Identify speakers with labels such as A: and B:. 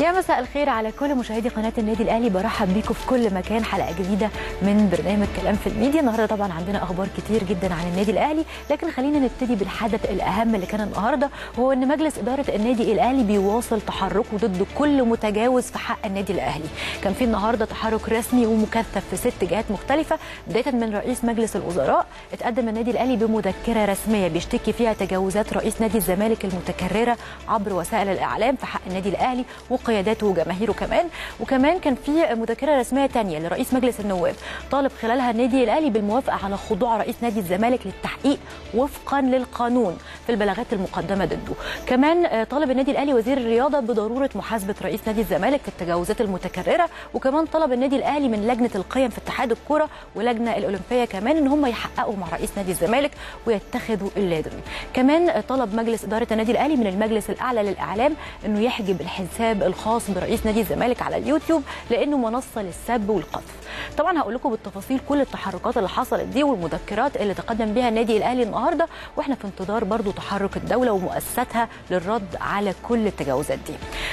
A: يا مساء الخير على كل مشاهدي قناه النادي الاهلي برحب بيكم في كل مكان حلقه جديده من برنامج كلام في الميديا النهارده طبعا عندنا اخبار كتير جدا عن النادي الاهلي لكن خلينا نبتدي بالحدث الاهم اللي كان النهارده وهو ان مجلس اداره النادي الاهلي بيواصل تحركه ضد كل متجاوز في حق النادي الاهلي كان في النهارده تحرك رسمي ومكثف في ست جهات مختلفه بدايه من رئيس مجلس الوزراء اتقدم النادي الاهلي بمذكره رسميه بيشتكي فيها تجاوزات رئيس نادي الزمالك المتكرره عبر وسائل الاعلام في حق النادي الاهلي وقياداته وجماهيره كمان وكمان كان في مذكره رسميه ثانيه لرئيس مجلس النواب طالب خلالها النادي الاهلي بالموافقه على خضوع رئيس نادي الزمالك للتحقيق وفقا للقانون في البلاغات المقدمه ضده كمان طالب النادي الاهلي وزير الرياضه بضروره محاسبه رئيس نادي الزمالك في التجاوزات المتكرره وكمان طلب النادي الاهلي من لجنه القيم في اتحاد الكره ولجنه الاولمبيه كمان ان هم يحققوا مع رئيس نادي الزمالك ويتخذوا اللازم كمان طلب مجلس اداره النادي الاهلي من المجلس الاعلى للاعلام انه يحجب الحساب الخاص برئيس نادي الزمالك على اليوتيوب لانه منصه للسب والقذف طبعا هقول لكم بالتفاصيل كل التحركات اللي حصلت دي والمذكرات اللي تقدم بها النادي الاهلي النهارده واحنا في انتظار برضو تحرك الدوله ومؤسساتها للرد على كل التجاوزات دي